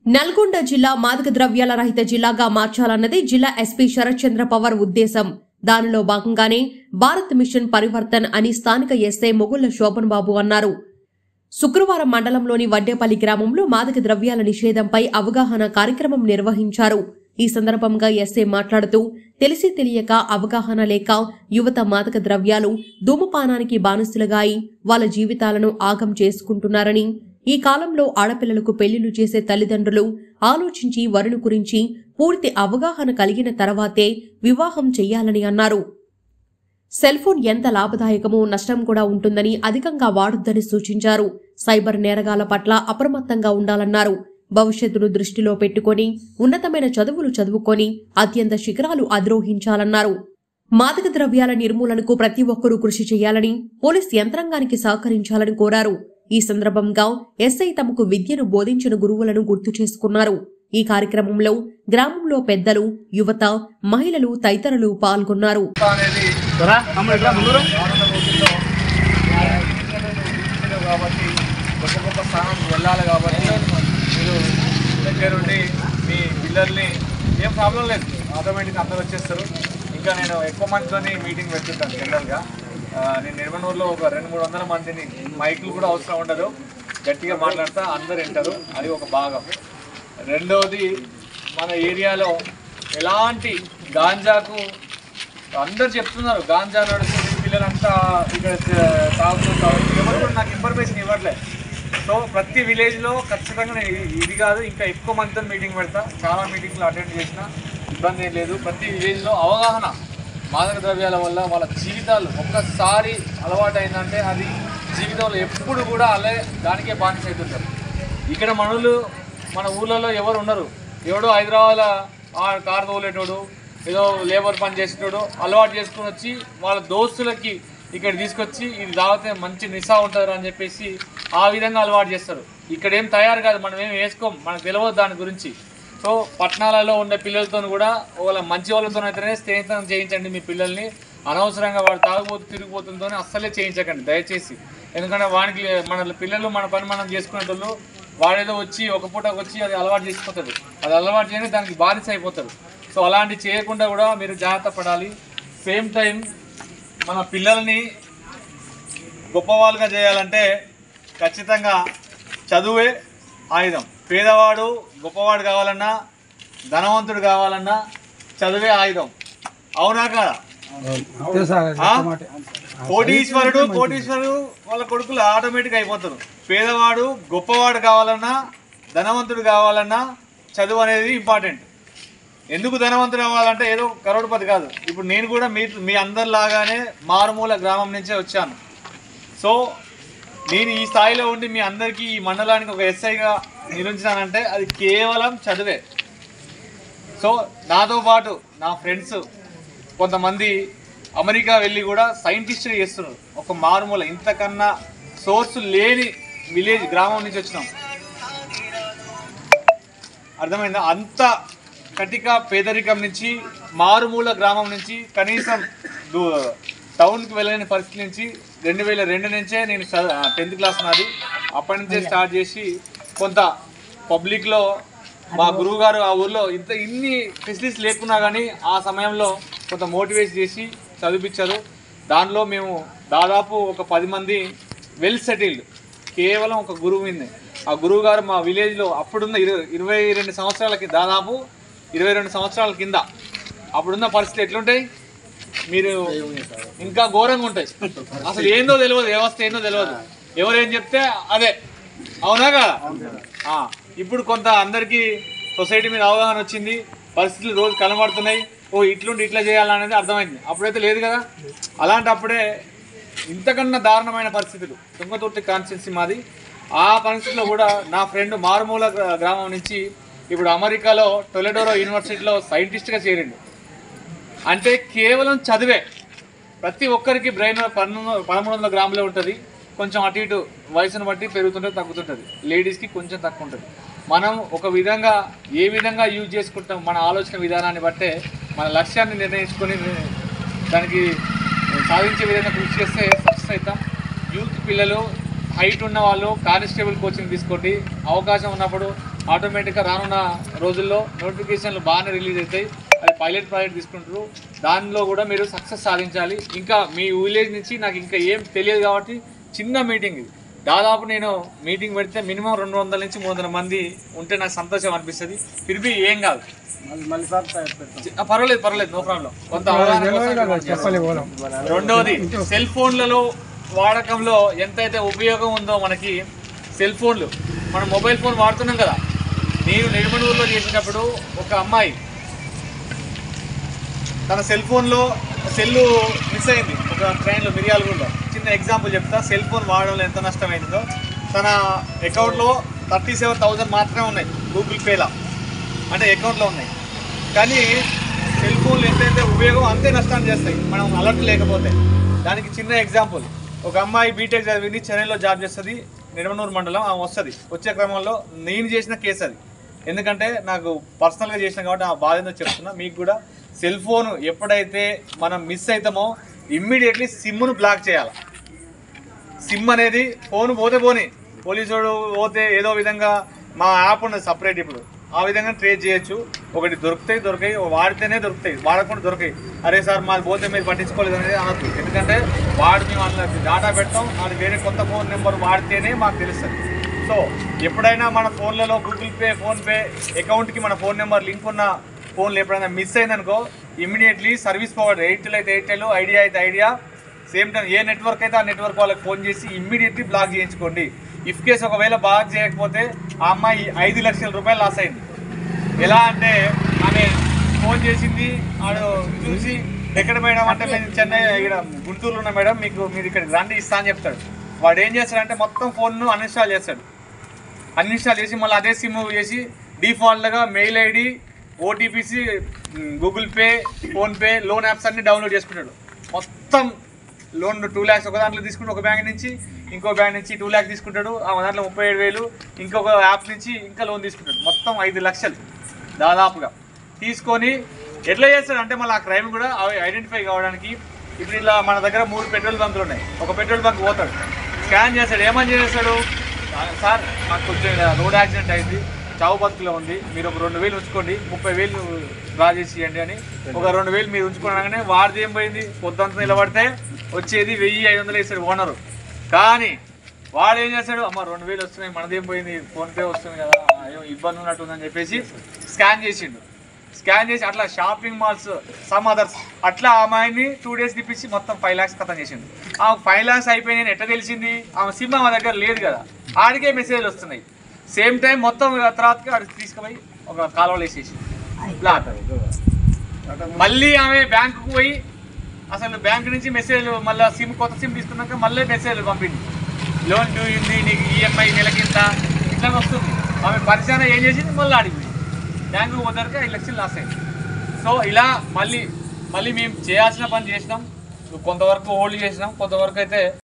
నల్గొండ జిల్లా మాదక ద్రవ్యాల రహిత జిల్లాగా మార్చాలన్నది జిల్లా ఎస్పీ శరత్ చంద్ర పవార్ ఉద్దేశం దానిలో భాగంగానే భారత్ మిషన్ పరివర్తన్ అని స్థానిక ఎస్ఐ మొగుళ్ల శోభన్ బాబు అన్నారు శుక్రవారం మండలంలోని వడ్డేపల్లి గ్రామంలో మాదక ద్రవ్యాల నిషేధంపై అవగాహన కార్యక్రమం నిర్వహించారు ఈ సందర్భంగా ఎస్ఐ మాట్లాడుతూ తెలిసి తెలియక అవగాహన లేక యువత మాదక ద్రవ్యాలు ధూమపానానికి బానిసలుగా అయి వాళ్ళ జీవితాలను ఆగం చేసుకుంటున్నారని ఈ కాలంలో ఆడపిల్లలకు పెళ్లిళ్లు చేసే తల్లిదండ్రులు ఆలోచించి వరుణు గురించి పూర్తి అవగాహన కలిగిన తర్వాతే వివాహం చెయ్యాలని అన్నారు సెల్ ఫోన్ ఎంత లాభదాయకమో నష్టం కూడా ఉంటుందని అధికంగా వాడొద్దని సూచించారు సైబర్ నేరగాల పట్ల అప్రమత్తంగా ఉండాలన్నారు భవిష్యత్తును దృష్టిలో పెట్టుకొని ఉన్నతమైన చదువులు చదువుకొని అత్యంత శిఖరాలు అధిరోహించాలన్నారు మాదక ద్రవ్యాల నిర్మూలనకు ప్రతి ఒక్కరూ కృషి చేయాలని పోలీస్ యంత్రాంగానికి సహకరించాలని కోరారు ఈ సందర్భంగా ఎస్ఐ తమకు విద్యను బోధించిన గురువులను గుర్తు చేసుకున్నారు ఈ కార్యక్రమంలో గ్రామంలో పెద్దలు యువత మహిళలు తదితరులు పాల్గొన్నారు అనేది రానున్న రోజుల్లో ఇంజనీరింగ్ కాబట్టి గొప్ప గొప్ప స్థానం వెళ్ళాలి కాబట్టి మీరు దగ్గరుండి మీ పిల్లల్ని ఏం ప్రాబ్లం లేదు ఆటోమేటిక్ అందరూ వచ్చేస్తారు ఇంకా నేను ఎక్కువ మందితోని మీటింగ్ పెట్టుకుంటాను జనరల్గా ఆ, నేను నిర్మనూరులో ఒక రెండు మూడు వందల మందిని మైకులు కూడా అవసరం ఉండదు గట్టిగా మాట్లాడతా అందరు వింటారు అది ఒక భాగం రెండవది మన ఏరియాలో ఎలాంటి గాంజాకు అందరు చెప్తున్నారు గాంజా నడుస్తుంది పిల్లలంతా ఇక్కడ తాగుతూ తాగుతూ ఎవరు కూడా నాకు ఇన్ఫర్మేషన్ ఇవ్వట్లేదు సో ప్రతి విలేజ్లో ఖచ్చితంగా నేను ఇది- ఇది కాదు ఇంకా ఎక్కువ మందితో మీటింగ్ పెడతా చాలా మీటింగ్లు అటెండ్ చేసిన ఇబ్బంది ఏం లేదు ప్రతి విలేజ్లో అవగాహన మాదక ద్రవ్యాల వల్ల వాళ్ళ జీవితాలు ఒక్కసారి అలవాటు అయిందంటే అది జీవితంలో ఎప్పుడు కూడా అలే దానికే బానిస అవుతుంటారు ఇక్కడ మనలు మన ఊళ్ళలో ఎవరు ఉండరు ఎవడో హైదరాబాద్ ఆ కార్ తోలేటోడు ఏదో లేబర్ పని చేసేటోడు అలవాటు చేసుకుని వచ్చి వాళ్ళ దోస్తులకి ఇక్కడ తీసుకొచ్చి ఇది తాగితే మంచి నిశా ఉంటుంది అని చెప్పేసి ఆ విధంగా అలవాటు చేస్తారు ఇక్కడ ఏం తయారు కాదు మనం ఏం వేసుకోం మనకు తెలియదు దాని గురించి సో పట్టణాలలో ఉండే పిల్లలతో కూడా వాళ్ళ మంచి వాళ్ళతో అయితేనే స్నేహితం చేయించండి మీ పిల్లల్ని అనవసరంగా వాడు తాగుబోతు తిరిగిపోతుందో అస్సలే చేయించకండి దయచేసి ఎందుకంటే వానికి మన పిల్లలు మన పని మనం చేసుకునేటోళ్ళు వాడేదో వచ్చి ఒక పూటకు వచ్చి అది అలవాటు చేసిపోతాడు అది అలవాటు చేయని దానికి బానిస అయిపోతాడు సో అలాంటి చేయకుండా కూడా మీరు జాగ్రత్త పడాలి సేమ్ టైం మన పిల్లల్ని గొప్పవాళ్ళుగా చేయాలంటే ఖచ్చితంగా చదువే ఆయుధం పేదవాడు గొప్పవాడు కావాలన్నా ధనవంతుడు కావాలన్నా చదువే ఆయుధం అవునా కాదా ఆ? కోటీశ్వరుడు కోటీశ్వరుడు వాళ్ళ కొడుకులు ఆటోమేటిక్ అయిపోతారు పేదవాడు గొప్పవాడు కావాలన్నా ధనవంతుడు కావాలన్నా చదువు అనేది ఇంపార్టెంట్ ఎందుకు ధనవంతుడు అవ్వాలంటే ఏదో కరోడుపతి కాదు ఇప్పుడు నేను కూడా మీ మీ అందరిలాగానే మారుమూల గ్రామం నుంచే వచ్చాను సో నేను ఈ స్థాయిలో ఉండి మీ అందరికీ ఈ మండలానికి ఒక ఎస్ఐగా నిలించానంటే అది కేవలం చదువే సో నాతో పాటు నా ఫ్రెండ్స్ కొంతమంది అమెరికా వెళ్ళి కూడా సైంటిస్టులు చేస్తున్నారు ఒక మారుమూల ఇంతకన్నా సోర్స్ లేని విలేజ్ గ్రామం నుంచి వచ్చినాం అర్థమైందా అంత కటిక పేదరికం నుంచి మారుమూల గ్రామం నుంచి కనీసం దు- టౌన్కి వెళ్ళలేని పరిస్థితి నుంచి రెండు వేల రెండు నుంచే నేను టెన్త్ క్లాస్ నాది అప్పటి నుంచే స్టార్ట్ చేసి కొంత పబ్లిక్లో మా గురువు గారు ఆ ఊర్లో ఇంత ఇన్ని ఫెసిలిటీస్ లేకున్నా కానీ ఆ సమయంలో కొంత మోటివేట్ చేసి చదివించారు దానిలో మేము దాదాపు ఒక పది మంది వెల్ సెటిల్డ్ కేవలం ఒక గురువు మీదనే ఆ గురువు గారు మా విలేజ్లో అప్పుడున్న ఇరవై ఇరవై రెండు సంవత్సరాలకి దాదాపు ఇరవై రెండు సంవత్సరాల కింద అప్పుడున్న పరిస్థితి ఎట్లుంటాయి మీరు ఇంకా ఘోరంగా ఉంటాయి అసలు ఏందో తెలియదు వ్యవస్థ ఏందో తెలియదు ఎవరు ఏం చెప్తే అదే అవునా కదా ఆ, ఇప్పుడు కొంత అందరికీ సొసైటీ మీద అవగాహన వచ్చింది పరిస్థితులు రోజు కనబడుతున్నాయి ఓ ఇట్లుండి ఇట్లా చేయాలనేది అర్థమైంది అప్పుడైతే లేదు కదా అలాంటప్పుడే ఇంతకన్నా దారుణమైన పరిస్థితులు తుంగతుర్తి కాన్స్టిట్యున్సీ మాది ఆ పరిస్థితిలో కూడా నా ఫ్రెండ్ మారుమూల గ్రా- గ్రామం నుంచి ఇప్పుడు అమెరికాలో టొలెడోరో యూనివర్సిటీలో సైంటిస్ట్గా చేరిండు అంటే కేవలం చదివే ప్రతి ఒక్కరికి బ్రెయిన్ పన్నెండు పదమూడు వందల గ్రాములే ఉంటుంది కొంచెం అటు ఇటు వయసును బట్టి పెరుగుతుంటుంది తగ్గుతుంటుంది లేడీస్కి కొంచెం తక్కువ ఉంటుంది మనం ఒక విధంగా ఏ విధంగా యూజ్ చేసుకుంటాం మన ఆలోచన విధానాన్ని బట్టే మన లక్ష్యాన్ని నిర్ణయించుకొని దానికి సాధించే విధంగా కృషి చేస్తే సక్సెస్ అవుతాం యూత్ పిల్లలు హైట్ ఉన్న వాళ్ళు కానిస్టేబుల్ కోచింగ్ తీసుకోండి అవకాశం ఉన్నప్పుడు ఆటోమేటిక్గా రానున్న రోజుల్లో నోటిఫికేషన్లు బాగానే రిలీజ్ అవుతాయి అది పైలట్ ప్రాజెక్ట్ తీసుకుంటారు దానిలో కూడా మీరు సక్సెస్ సాధించాలి ఇంకా మీ విలేజ్ నుంచి నాకు ఇంకా ఏం తెలియదు కాబట్టి చిన్న మీటింగ్ ఇది దాదాపు నేను మీటింగ్ పెడితే మినిమం రెండు వందల నుంచి మూడు వందల మంది ఉంటే నాకు సంతోషం అనిపిస్తుంది తిరిగి ఏం కాదు చి- ఆ, పర్వాలేదు పర్వాలేదు నో ప్రాబ్లం కొంత అవగాహన కోసం మనం చేస్తాం. రెండోది సెల్ ఫోన్లలో వాడకంలో ఎంతైతే ఉపయోగం ఉందో మనకి సెల్ ఫోన్లు మనం మొబైల్ ఫోన్ వాడుతున్నాం కదా నేను నిర్మలూరులో చేసినప్పుడు ఒక అమ్మాయి తన సెల్ ఫోన్లో సెల్లు మిస్ అయింది ఒక ట్రైన్లో మిర్యాలగూడలో చిన్న ఎగ్జాంపుల్ చెప్తా సెల్ ఫోన్ వాడడంలో ఎంత నష్టమైందో తన అకౌంట్లో థర్టీ సెవెన్ థౌజండ్ మాత్రమే ఉన్నాయి గూగుల్ పేలో అంటే అకౌంట్లో ఉన్నాయి కానీ సెల్ ఫోన్లు ఎంతైతే ఉపయోగం అంతే నష్టాన్ని చేస్తాయి మనం అలర్ట్ లేకపోతే దానికి చిన్న ఎగ్జాంపుల్ ఒక అమ్మాయి బీటెక్ చదివింది చెన్నైలో జాబ్ చేస్తుంది నిర్మనూరు మండలం ఆమె వస్తుంది వచ్చే క్రమంలో నేను చేసిన కేసు అది ఎందుకంటే నాకు పర్సనల్గా చేసిన కాబట్టి ఆ బాధ ఏందో చెప్తున్నా మీకు కూడా సెల్ ఫోన్ ఎప్పుడైతే మనం మిస్ అవుతామో ఇమ్మీడియట్లీ సిమ్ను బ్లాక్ చేయాలి సిమ్ అనేది ఫోన్ పోతే పోని పోలీసుడు పోతే ఏదో విధంగా మా యాప్ ఉన్నది సపరేట్ ఇప్పుడు ఆ విధంగా ట్రేస్ చేయొచ్చు ఒకటి దొరుకుతాయి దొరికాయి వాడితేనే దొరుకుతాయి వాడకుండా దొరికాయి అరే సార్ మాది పోతే మీరు పట్టించుకోలేదు అనేది అనొద్దు ఎందుకంటే వాడు మేము అందులో డాటా పెడతాం అది వేరే కొత్త ఫోన్ నెంబర్ వాడితేనే మాకు తెలుస్తుంది సో ఎప్పుడైనా మన ఫోన్లలో గూగుల్ పే ఫోన్పే అకౌంట్కి మన ఫోన్ నెంబర్ లింక్ ఉన్న ఫోన్లు ఎప్పుడైనా మిస్ అయిందనుకో ఇమ్మీడియట్లీ సర్వీస్ ప్రొవైడర్ ఎయిర్టెల్ అయితే ఎయిర్టెల్ ఐడియా అయితే ఐడియా సేమ్ టైం ఏ నెట్వర్క్ అయితే ఆ నెట్వర్క్ వాళ్ళకి ఫోన్ చేసి ఇమ్మీడియట్లీ బ్లాక్ చేయించుకోండి ఇఫ్ కేస్ ఒకవేళ బ్లాక్ చేయకపోతే ఆ అమ్మాయి ఐదు లక్షల రూపాయలు లాస్ అయింది ఎలా అంటే ఆమె ఫోన్ చేసింది ఆడు చూసి ఎక్కడ మేడం అంటే మేము చెన్నై ఇక్కడ గుంటూరులో ఉన్న మేడం మీకు మీరు ఇక్కడికి రండి ఇస్తా అని చెప్తాడు వాడు ఏం చేస్తాడంటే మొత్తం ఫోన్ను అన్ఇన్స్టాల్ చేస్తాడు అన్ఇన్స్టాల్ చేసి మళ్ళీ అదే సిమ్ చేసి డిఫాల్ట్గా మెయిల్ ఐడి ఓటీపీసి Google Pay PhonePe loan apps అన్ని డౌన్లోడ్ చేసుకుంటాడు మొత్తం లోన్ టూ ల్యాక్స్ ఒక దాంట్లో తీసుకుంటే ఒక బ్యాంక్ నుంచి ఇంకో బ్యాంక్ నుంచి టూ ల్యాక్స్ తీసుకుంటాడు ఆ దాంట్లో ముప్పై ఏడు వేలు ఇంకొక యాప్ నుంచి ఇంకా లోన్ తీసుకుంటాడు మొత్తం ఐదు లక్షలు దాదాపుగా తీసుకొని ఎట్లా చేస్తాడు అంటే మళ్ళీ ఆ క్రైమ్ కూడా ఐడెంటిఫై కావడానికి ఇప్పుడు ఇలా మన దగ్గర మూడు పెట్రోల్ బంకులు ఉన్నాయి ఒక పెట్రోల్ బంక్ పోతాడు స్కాన్ చేస్తాడు ఏమని చేస్తాడు సార్ మాకు కొంచెం ఇలా రోడ్ యాక్సిడెంట్ అయింది చావు బతుకులో ఉంది మీరు ఒక రెండు వేలు ఉంచుకోండి ముప్పై వేలు డ్రా చేసి ఇవ్వండి అని ఒక రెండు వేలు మీరు ఉంచుకోనగానే వాడిది ఏం పోయింది పొద్దుంతా నిలబడితే వచ్చేది వెయ్యి ఐదు వందలు వేసాడు ఓనరు కానీ వాడు ఏం చేస్తాడు అమ్మ రెండు వేలు వస్తున్నాయి మనదేం పోయింది ఫోన్పే వస్తుంది కదా ఏం ఇబ్బంది ఉన్నట్టు ఉందని చెప్పేసి స్కాన్ చేసిండు స్కాన్ చేసి అట్లా షాపింగ్ మాల్స్ సమ్ అదర్స్ అట్లా ఆ అమ్మాయిని టూ డేస్ తిప్పించి మొత్తం ఫైవ్ ల్యాక్స్ ఖతం చేసిండు ఆ ఫైవ్ ల్యాక్స్ అయిపోయినాయి ఎట్లా తెలిసింది ఆమె సిమ్ ఆమె దగ్గర లేదు కదా ఆడికే మెసేజ్లు వస్తున్నాయి సేమ్ టైం మొత్తం తర్వాతకి ఆడికి తీసుకుపోయి ఒక కాలువలో వేసేసి బ్లాక్ మళ్ళీ ఆమె బ్యాంకుకు పోయి అసలు బ్యాంక్ నుంచి మెసేజ్ మళ్ళీ సిమ్ కొత్త సిమ్ తీసుకున్నాక మళ్ళీ మెసేజ్ పంపింది లోన్ డ్యూ ఉంది నీకు ఈఎంఐ నెలకింత ఇట్లా వస్తుంది ఆమె పరిచయం ఏం చేసింది మళ్ళీ అడిగింది బ్యాంకుకు పోతారు ఐదు లక్షలు లాస్ అయింది సో ఇలా మళ్ళీ మళ్ళీ మేము చేయాల్సిన పని చేసినాం కొంతవరకు హోల్డ్ చేసినాం కొంతవరకు అయితే